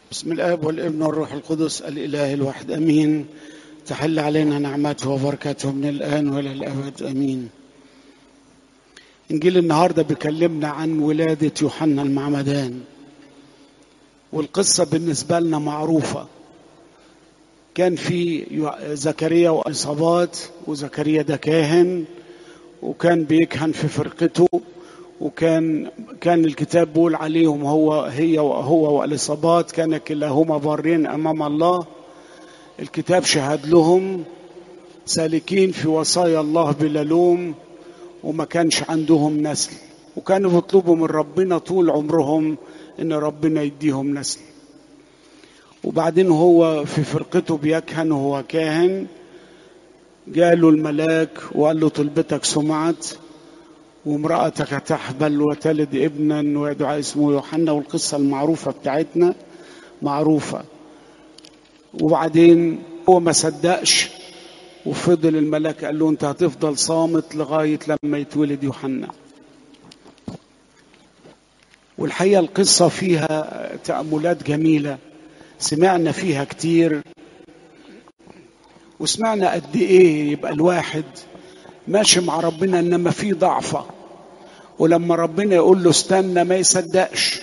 بسم الاب والابن والروح القدس الاله الواحد امين تحل علينا نعمته وبركاته من الان والى الابد امين انجيل النهارده بيكلمنا عن ولاده يوحنا المعمدان والقصه بالنسبه لنا معروفه كان في زكريا واصابات وزكريا ده كاهن وكان بيكهن في فرقته وكان كان الكتاب بيقول عليهم هو هي وهو واليصابات كان كلاهما بارين امام الله الكتاب شهد لهم سالكين في وصايا الله بلا لوم وما كانش عندهم نسل وكانوا بيطلبوا من ربنا طول عمرهم ان ربنا يديهم نسل وبعدين هو في فرقته بيكهن وهو كاهن جاله الملاك وقال له طلبتك سمعت وامرأتك تحبل وتلد ابنا ويدعى اسمه يوحنا والقصة المعروفة بتاعتنا معروفة وبعدين هو ما صدقش وفضل الملاك قال له انت هتفضل صامت لغاية لما يتولد يوحنا والحقيقة القصة فيها تأملات جميلة سمعنا فيها كتير وسمعنا قد ايه يبقى الواحد ماشي مع ربنا انما في ضعفه ولما ربنا يقول له استنى ما يصدقش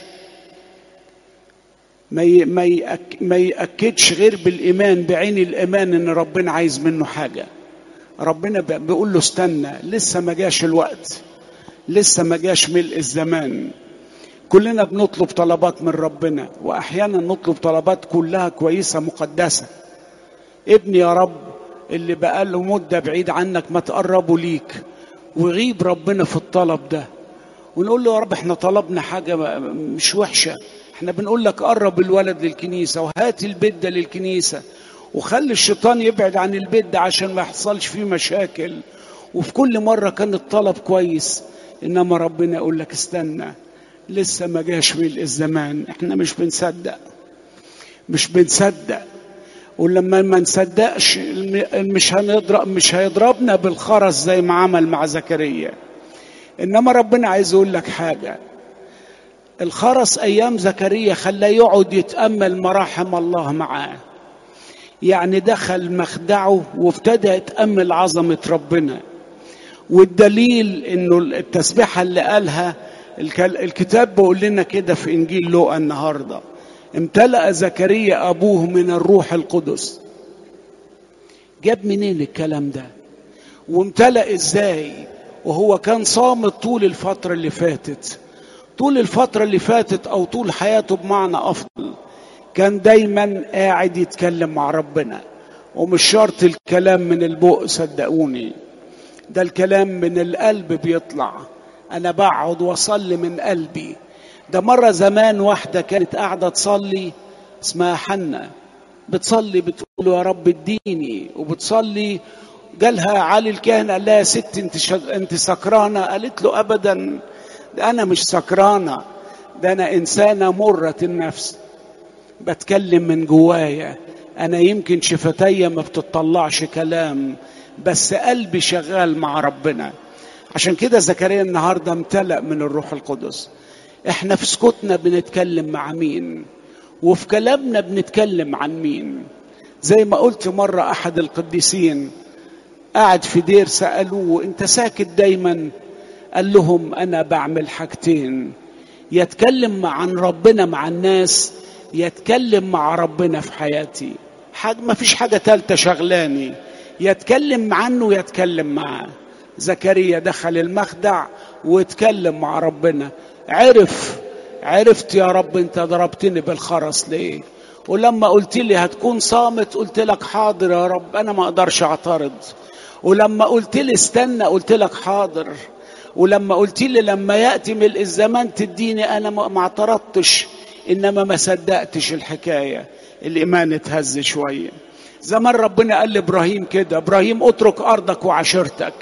ما ي... ما, يأك... ما يأكدش غير بالإيمان بعين الإيمان إن ربنا عايز منه حاجة ربنا بيقول له استنى لسه ما جاش الوقت لسه ما جاش ملء الزمان كلنا بنطلب طلبات من ربنا وأحيانا نطلب طلبات كلها كويسة مقدسة ابني يا رب اللي بقاله مدة بعيد عنك ما تقربوا ليك ويغيب ربنا في الطلب ده ونقول له يا رب احنا طلبنا حاجة مش وحشة احنا بنقول لك قرب الولد للكنيسة وهات البيت ده للكنيسة وخلي الشيطان يبعد عن البيت ده عشان ما يحصلش فيه مشاكل وفي كل مرة كان الطلب كويس انما ربنا يقول لك استنى لسه ما جاش ملء الزمان احنا مش بنصدق مش بنصدق ولما ما نصدقش مش هنضرب مش هيضربنا بالخرس زي ما عمل مع زكريا انما ربنا عايز يقول لك حاجه الخرس ايام زكريا خلاه يقعد يتامل مراحم الله معاه يعني دخل مخدعه وابتدى يتامل عظمه ربنا والدليل انه التسبيحه اللي قالها الكتاب بيقول لنا كده في انجيل لوقا النهارده امتلأ زكريا أبوه من الروح القدس جاب منين الكلام ده وامتلأ ازاي وهو كان صامت طول الفترة اللي فاتت طول الفترة اللي فاتت أو طول حياته بمعنى أفضل كان دايما قاعد يتكلم مع ربنا ومش شرط الكلام من البق صدقوني ده الكلام من القلب بيطلع أنا بقعد وأصلي من قلبي ده مرة زمان واحدة كانت قاعدة تصلي اسمها حنة بتصلي بتقول يا رب اديني وبتصلي جالها علي الكاهن قال لها يا ست انت شج... انت سكرانة قالت له ابدا ده انا مش سكرانة ده انا انسانة مرة النفس بتكلم من جوايا انا يمكن شفتي ما بتطلعش كلام بس قلبي شغال مع ربنا عشان كده زكريا النهارده امتلأ من الروح القدس احنا في سكوتنا بنتكلم مع مين وفي كلامنا بنتكلم عن مين زي ما قلت مرة أحد القديسين قاعد في دير سألوه أنت ساكت دايما قال لهم أنا بعمل حاجتين يتكلم عن ربنا مع الناس يتكلم مع ربنا في حياتي حاجة ما فيش حاجة تالتة شغلاني يتكلم عنه ويتكلم معاه زكريا دخل المخدع واتكلم مع ربنا عرف عرفت يا رب انت ضربتني بالخرس ليه ولما قلت لي هتكون صامت قلت لك حاضر يا رب انا ما اقدرش اعترض ولما قلت لي استنى قلت لك حاضر ولما قلت لي لما ياتي ملء الزمان تديني انا ما اعترضتش انما ما صدقتش الحكايه الايمان اتهز شويه زمان ربنا قال لابراهيم كده ابراهيم اترك ارضك وعشيرتك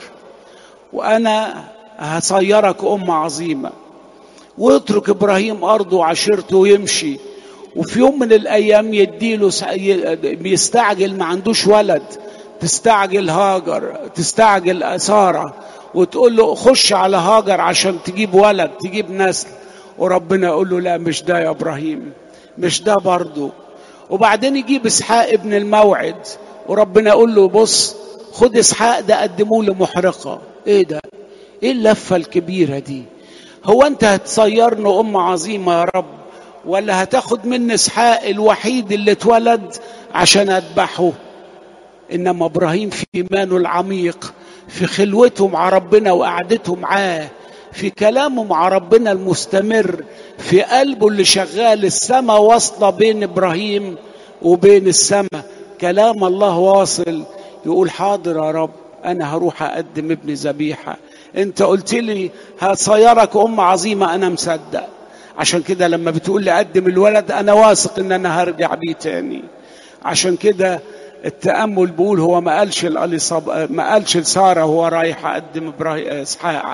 وانا هصيرك امه عظيمه ويترك ابراهيم ارضه وعشيرته ويمشي وفي يوم من الايام يديله بيستعجل ما عندوش ولد تستعجل هاجر تستعجل ساره وتقول له خش على هاجر عشان تجيب ولد تجيب نسل وربنا يقول له لا مش ده يا ابراهيم مش ده برضه وبعدين يجيب اسحاق ابن الموعد وربنا يقول له بص خد اسحاق ده قدموه لمحرقه ايه ده ايه اللفه الكبيره دي هو انت هتصيرني ام عظيمه يا رب ولا هتاخد مني اسحاق الوحيد اللي اتولد عشان اذبحه انما ابراهيم في ايمانه العميق في خلوته مع ربنا وقعدته معاه في كلامه مع ربنا المستمر في قلبه اللي شغال السماء واصله بين ابراهيم وبين السماء كلام الله واصل يقول حاضر يا رب انا هروح اقدم ابني ذبيحه انت قلت لي هتصيرك ام عظيمه انا مصدق عشان كده لما بتقول لي قدم الولد انا واثق ان انا هرجع بيه تاني عشان كده التامل بيقول هو ما قالش ما قالش لساره هو رايح اقدم ابراهيم اسحاق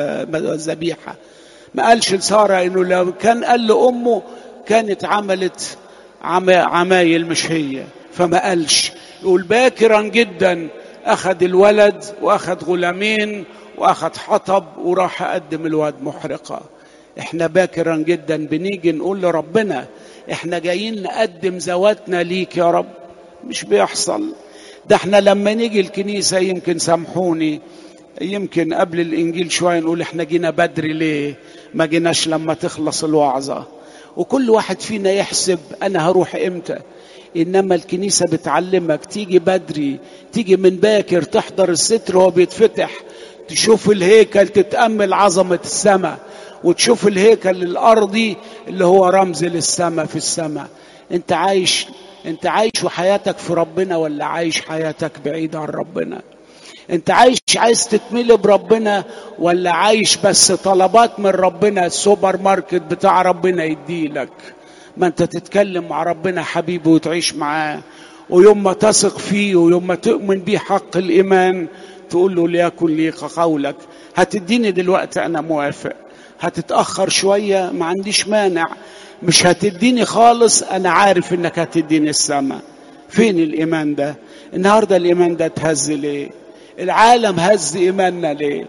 ذبيحه ما قالش لساره انه لو كان قال لامه كانت عملت عمايل مش هي فما قالش يقول باكرا جدا اخذ الولد واخذ غلامين واخذ حطب وراح اقدم الواد محرقه احنا باكرا جدا بنيجي نقول لربنا احنا جايين نقدم ذواتنا ليك يا رب مش بيحصل ده احنا لما نيجي الكنيسة يمكن سامحوني يمكن قبل الانجيل شوية نقول احنا جينا بدري ليه ما جيناش لما تخلص الوعظة وكل واحد فينا يحسب انا هروح امتى انما الكنيسة بتعلمك تيجي بدري تيجي من باكر تحضر الستر وهو بيتفتح تشوف الهيكل تتأمل عظمة السماء وتشوف الهيكل الارضي اللي هو رمز للسماء في السماء انت عايش انت عايش وحياتك في ربنا ولا عايش حياتك بعيد عن ربنا انت عايش عايز تتملي بربنا ولا عايش بس طلبات من ربنا السوبر ماركت بتاع ربنا يديلك ما انت تتكلم مع ربنا حبيبي وتعيش معاه ويوم ما تثق فيه ويوم ما تؤمن بيه حق الايمان تقول له ليكن لي قولك هتديني دلوقتي انا موافق هتتاخر شويه ما عنديش مانع مش هتديني خالص انا عارف انك هتديني السماء فين الايمان ده النهارده الايمان ده اتهز ليه العالم هز ايماننا ليه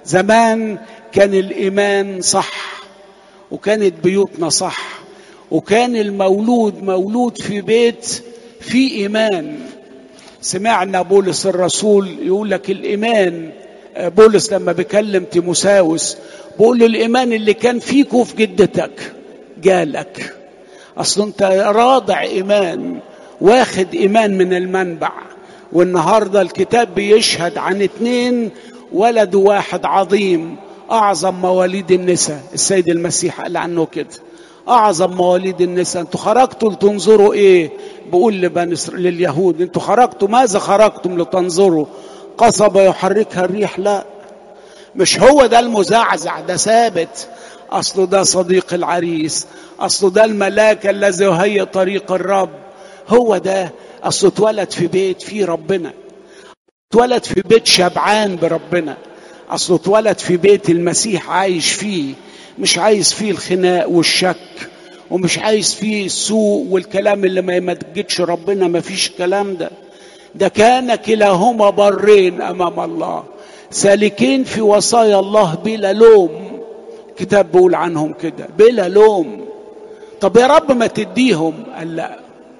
زمان كان الايمان صح وكانت بيوتنا صح وكان المولود مولود في بيت في ايمان سمعنا بولس الرسول يقول لك الايمان بولس لما بيكلم تيموساوس بيقول له الايمان اللي كان فيك وفي جدتك جالك اصل انت راضع ايمان واخد ايمان من المنبع والنهارده الكتاب بيشهد عن اتنين ولد واحد عظيم اعظم مواليد النساء السيد المسيح قال عنه كده اعظم مواليد النساء انتوا خرجتوا لتنظروا ايه بقول لبني لليهود انتوا خرجتوا ماذا خرجتم لتنظروا قصبة يحركها الريح لا مش هو ده المزعزع ده ثابت اصله ده صديق العريس اصله ده الملاك الذي يهيئ طريق الرب هو ده اصله اتولد في بيت فيه ربنا اتولد في بيت شبعان بربنا اصله اتولد في بيت المسيح عايش فيه مش عايز فيه الخناق والشك ومش عايز فيه السوء والكلام اللي ما يمجدش ربنا ما فيش الكلام ده ده كان كلاهما برين امام الله سالكين في وصايا الله بلا لوم كتاب بيقول عنهم كده بلا لوم طب يا رب ما تديهم قال لا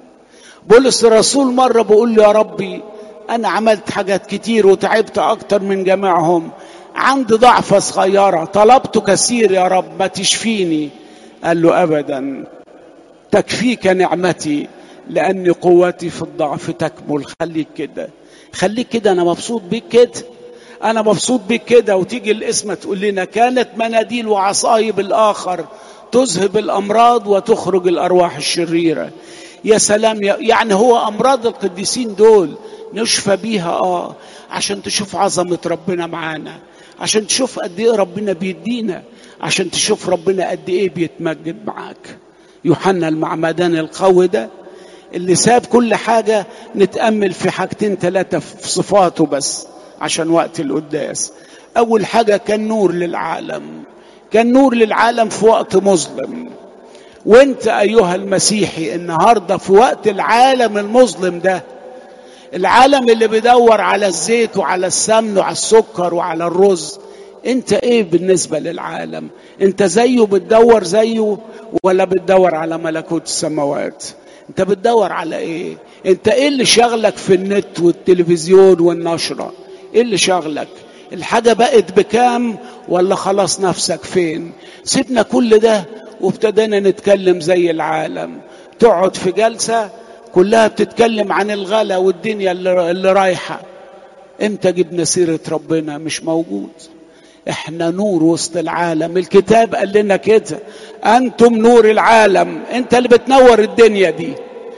بولس الرسول مرة بيقول له يا ربي أنا عملت حاجات كتير وتعبت أكتر من جميعهم عندي ضعفة صغيرة طلبت كثير يا رب ما تشفيني قال له أبدا تكفيك نعمتي لأن قوتي في الضعف تكمل خليك كده خليك كده أنا مبسوط بيك كده أنا مبسوط بيك كده وتيجي الاسم تقول لنا كانت مناديل وعصايب الآخر تذهب الأمراض وتخرج الأرواح الشريرة يا سلام يعني هو أمراض القديسين دول نشفى بيها آه عشان تشوف عظمة ربنا معانا عشان تشوف قد إيه ربنا بيدينا عشان تشوف ربنا قد إيه بيتمجد معاك يوحنا المعمدان القوي ده اللي ساب كل حاجة نتأمل في حاجتين ثلاثة في صفاته بس عشان وقت القداس أول حاجة كان نور للعالم كان نور للعالم في وقت مظلم وانت أيها المسيحي النهاردة في وقت العالم المظلم ده العالم اللي بيدور على الزيت وعلى السمن وعلى السكر وعلى الرز انت ايه بالنسبة للعالم انت زيه بتدور زيه ولا بتدور على ملكوت السماوات انت بتدور على ايه انت ايه اللي شغلك في النت والتلفزيون والنشرة ايه اللي شغلك الحاجة بقت بكام ولا خلاص نفسك فين سيبنا كل ده وابتدينا نتكلم زي العالم تقعد في جلسة كلها بتتكلم عن الغلا والدنيا اللي, اللي رايحة امتى جبنا سيرة ربنا مش موجود احنا نور وسط العالم الكتاب قال لنا كده انتم نور العالم انت اللي بتنور الدنيا دي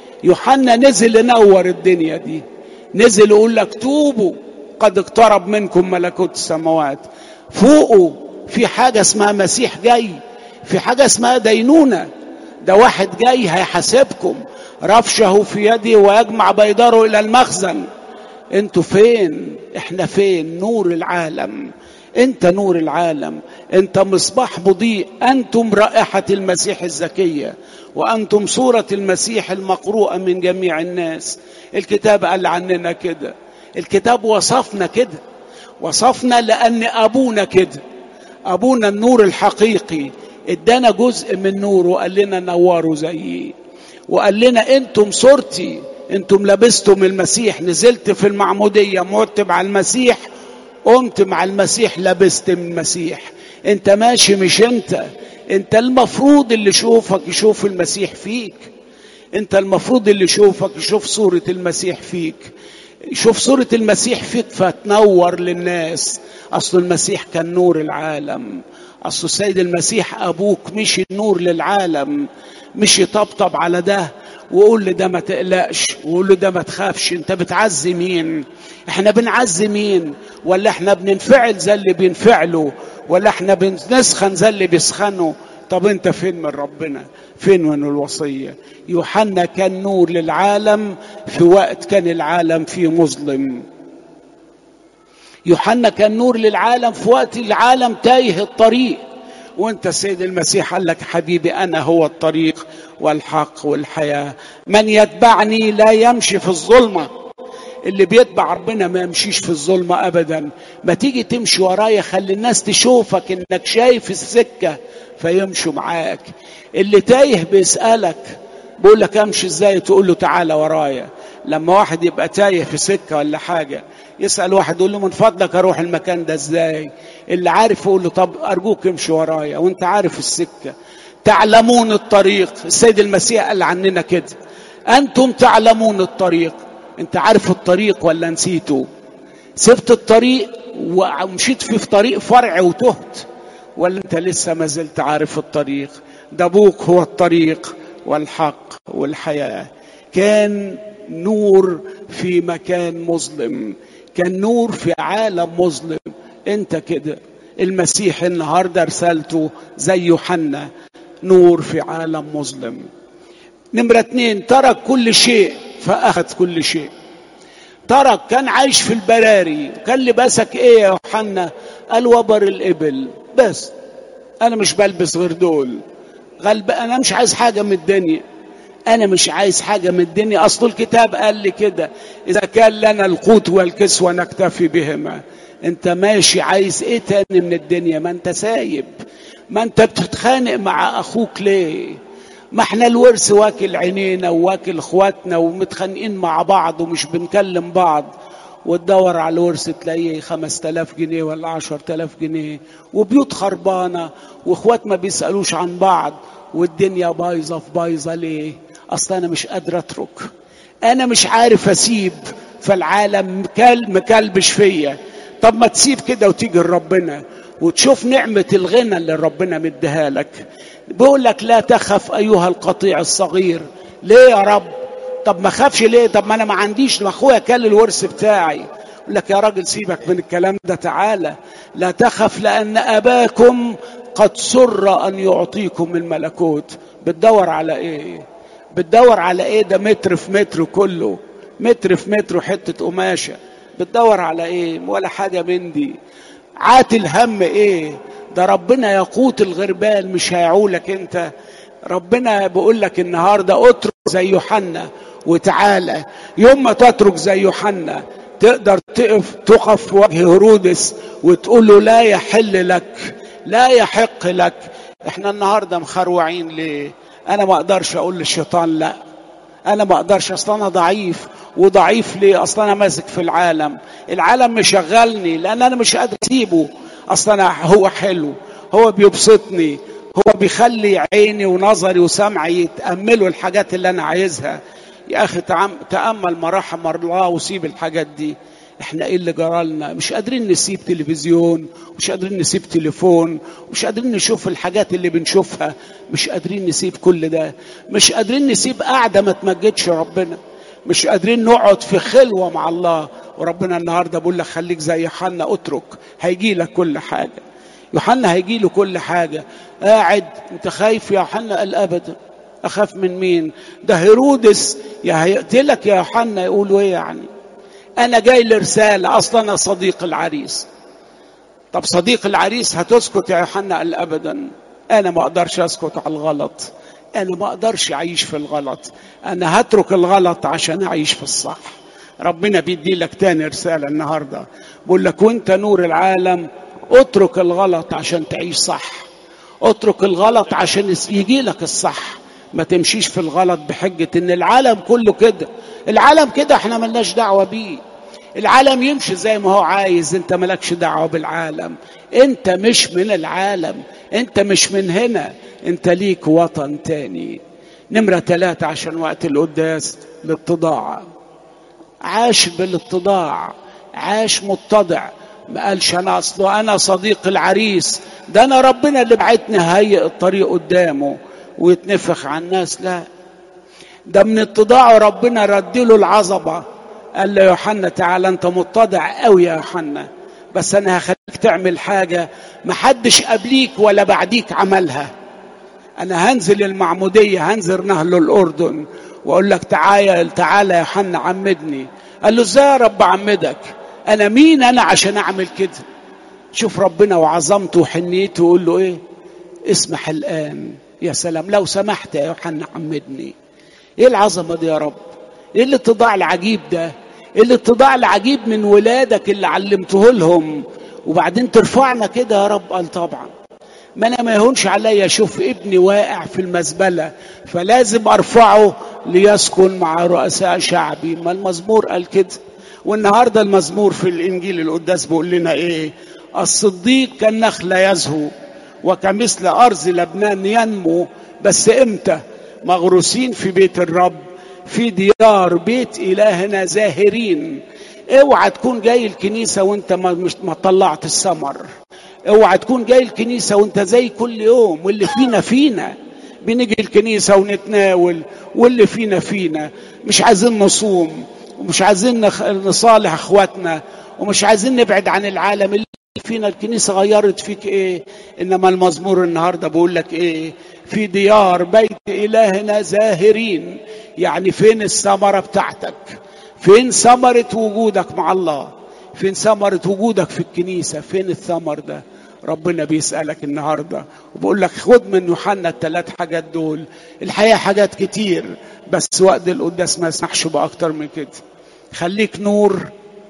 يوحنا نزل ينور الدنيا دي نزل يقول لك توبوا قد اقترب منكم ملكوت السماوات فوقوا في حاجة اسمها مسيح جاي في حاجة اسمها دينونة ده واحد جاي هيحاسبكم رفشه في يدي ويجمع بيداره إلى المخزن انتوا فين احنا فين نور العالم انت نور العالم انت مصباح مضيء انتم رائحة المسيح الزكية وانتم صورة المسيح المقروءة من جميع الناس الكتاب قال عننا كده الكتاب وصفنا كده وصفنا لان ابونا كده ابونا النور الحقيقي ادانا جزء من نوره وقال لنا نوروا زيي وقال لنا انتم صورتي انتم لبستم المسيح نزلت في المعمودية مت مع المسيح قمت مع المسيح لبست من المسيح انت ماشي مش انت انت المفروض اللي يشوفك يشوف المسيح فيك انت المفروض اللي يشوفك يشوف صورة المسيح فيك يشوف صورة المسيح فيك فتنور للناس اصل المسيح كان نور العالم اصل السيد المسيح ابوك مش النور للعالم مش يطبطب على ده وقول له ده ما تقلقش وقول له ده ما تخافش انت بتعزي مين احنا بنعزي مين ولا احنا بننفعل زي اللي بينفعلوا ولا احنا بنسخن زي اللي بيسخنوا طب انت فين من ربنا فين من الوصية يوحنا كان نور للعالم في وقت كان العالم فيه مظلم يوحنا كان نور للعالم في وقت العالم تايه الطريق وانت السيد المسيح قال لك حبيبي انا هو الطريق والحق والحياه من يتبعني لا يمشي في الظلمه اللي بيتبع ربنا ما يمشيش في الظلمه ابدا ما تيجي تمشي ورايا خلي الناس تشوفك انك شايف السكه فيمشوا معاك اللي تايه بيسالك بيقول لك امشي ازاي تقول له تعالى ورايا لما واحد يبقى تايه في سكه ولا حاجه يسال واحد يقول له من فضلك اروح المكان ده ازاي اللي عارف يقول له طب ارجوك امشي ورايا وانت عارف السكه تعلمون الطريق السيد المسيح قال عننا كده انتم تعلمون الطريق انت عارف الطريق ولا نسيته سبت الطريق ومشيت في طريق فرع وتهت ولا انت لسه ما زلت عارف الطريق ده ابوك هو الطريق والحق والحياه كان نور في مكان مظلم كان نور في عالم مظلم انت كده المسيح النهارده رسالته زي يوحنا نور في عالم مظلم نمرة اتنين ترك كل شيء فأخذ كل شيء ترك كان عايش في البراري كان لباسك ايه يا يوحنا قال وبر الإبل بس أنا مش بلبس غير دول غلب أنا مش عايز حاجة من الدنيا أنا مش عايز حاجة من الدنيا أصل الكتاب قال لي كده إذا كان لنا القوت والكسوة نكتفي بهما أنت ماشي عايز إيه تاني من الدنيا ما أنت سايب ما أنت بتتخانق مع أخوك ليه ما احنا الورث واكل عينينا وواكل اخواتنا ومتخانقين مع بعض ومش بنكلم بعض وتدور على الورث تلاقيه خمس تلاف جنيه ولا عشر تلاف جنيه وبيوت خربانة واخوات ما بيسألوش عن بعض والدنيا بايظة في بايظة ليه اصل انا مش قادر اترك انا مش عارف اسيب فالعالم مكل مكلبش فيا طب ما تسيب كده وتيجي لربنا وتشوف نعمة الغنى اللي ربنا مديها لك بيقول لك لا تخف أيها القطيع الصغير ليه يا رب طب ما خافش ليه طب ما أنا ما عنديش ما أخويا كل الورث بتاعي يقول لك يا راجل سيبك من الكلام ده تعالى لا تخف لأن أباكم قد سر أن يعطيكم الملكوت بتدور على إيه بتدور على إيه ده متر في متر كله متر في متر وحتة قماشة بتدور على إيه ولا حاجة من دي عات الهم ايه ده ربنا يقوت الغربال مش هيعولك انت ربنا بيقول لك النهارده اترك زي يوحنا وتعالى يوم ما تترك زي يوحنا تقدر تقف تقف في وجه هرودس وتقول له لا يحل لك لا يحق لك احنا النهارده مخروعين ليه انا ما اقدرش اقول للشيطان لا انا ما اقدرش اصلا انا ضعيف وضعيف ليه اصلا انا ماسك في العالم العالم مشغلني لان انا مش قادر اسيبه اصلا هو حلو هو بيبسطني هو بيخلي عيني ونظري وسمعي يتاملوا الحاجات اللي انا عايزها يا اخي تامل مراحم الله وسيب الحاجات دي احنا ايه اللي جرالنا مش قادرين نسيب تلفزيون مش قادرين نسيب تليفون مش قادرين نشوف الحاجات اللي بنشوفها مش قادرين نسيب كل ده مش قادرين نسيب قاعدة ما تمجدش ربنا مش قادرين نقعد في خلوة مع الله وربنا النهاردة بيقول لك خليك زي يوحنا اترك هيجي لك كل حاجة يوحنا هيجي له كل حاجة قاعد انت خايف يا يوحنا قال ابدا اخاف من مين ده هيرودس يا هيقتلك يا يوحنا يقولوا ايه يعني انا جاي لرسالة اصلا انا صديق العريس طب صديق العريس هتسكت يا يوحنا قال ابدا انا ما اقدرش اسكت على الغلط انا ما اقدرش اعيش في الغلط انا هترك الغلط عشان اعيش في الصح ربنا بيدي لك تاني رسالة النهاردة بقول لك وانت نور العالم اترك الغلط عشان تعيش صح اترك الغلط عشان يجي لك الصح ما تمشيش في الغلط بحجة ان العالم كله كده العالم كده احنا ملناش دعوة بيه العالم يمشي زي ما هو عايز انت ملكش دعوة بالعالم انت مش من العالم انت مش من هنا انت ليك وطن تاني نمرة ثلاثة عشان وقت القداس الاتضاع عاش بالاتضاع عاش متضع ما قالش انا اصله انا صديق العريس ده انا ربنا اللي بعتني هيئ الطريق قدامه ويتنفخ على الناس لا ده من اتضاعه ربنا ردله العظمه قال له يوحنا تعالى انت متضع قوي يا يوحنا بس انا هخليك تعمل حاجه محدش قبليك ولا بعديك عملها انا هنزل المعموديه هنزل نهر الاردن واقول لك تعالى تعالى يا يوحنا عمدني قال له ازاي يا رب عمدك انا مين انا عشان اعمل كده شوف ربنا وعظمته وحنيته ويقول له ايه اسمح الان يا سلام لو سمحت يا يوحنا عمدني ايه العظمه دي يا رب ايه الاتضاع العجيب ده ايه الاتضاع العجيب من ولادك اللي علمته لهم وبعدين ترفعنا كده يا رب قال طبعا ما انا ما يهونش عليا اشوف ابني واقع في المزبله فلازم ارفعه ليسكن مع رؤساء شعبي ما المزمور قال كده والنهارده المزمور في الانجيل القداس بيقول لنا ايه الصديق كالنخل يزهو وكمثل ارض لبنان ينمو بس امتى مغروسين في بيت الرب في ديار بيت الهنا زاهرين اوعى تكون جاي الكنيسه وانت ما مش ما طلعت الثمر اوعى تكون جاي الكنيسه وانت زي كل يوم واللي فينا فينا بنيجي الكنيسه ونتناول واللي فينا فينا مش عايزين نصوم ومش عايزين نصالح اخواتنا ومش عايزين نبعد عن العالم اللي فينا الكنيسه غيرت فيك ايه انما المزمور النهارده بقول لك ايه في ديار بيت الهنا زاهرين يعني فين الثمره بتاعتك فين ثمره وجودك مع الله فين ثمره وجودك في الكنيسه فين الثمر ده ربنا بيسألك النهاردة وبقول لك خد من يوحنا الثلاث حاجات دول الحقيقة حاجات كتير بس وقت القداس ما يسمحش بأكتر من كده خليك نور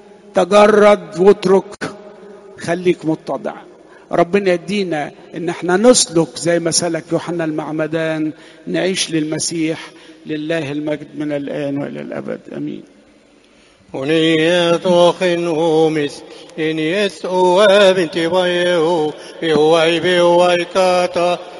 تجرد واترك خليك متضع ربنا يدينا ان احنا نسلك زي ما سلك يوحنا المعمدان نعيش للمسيح لله المجد من الان والى الابد امين ونيتوخنه مس إن يسوع بنت بيه يوي بيوي كاتا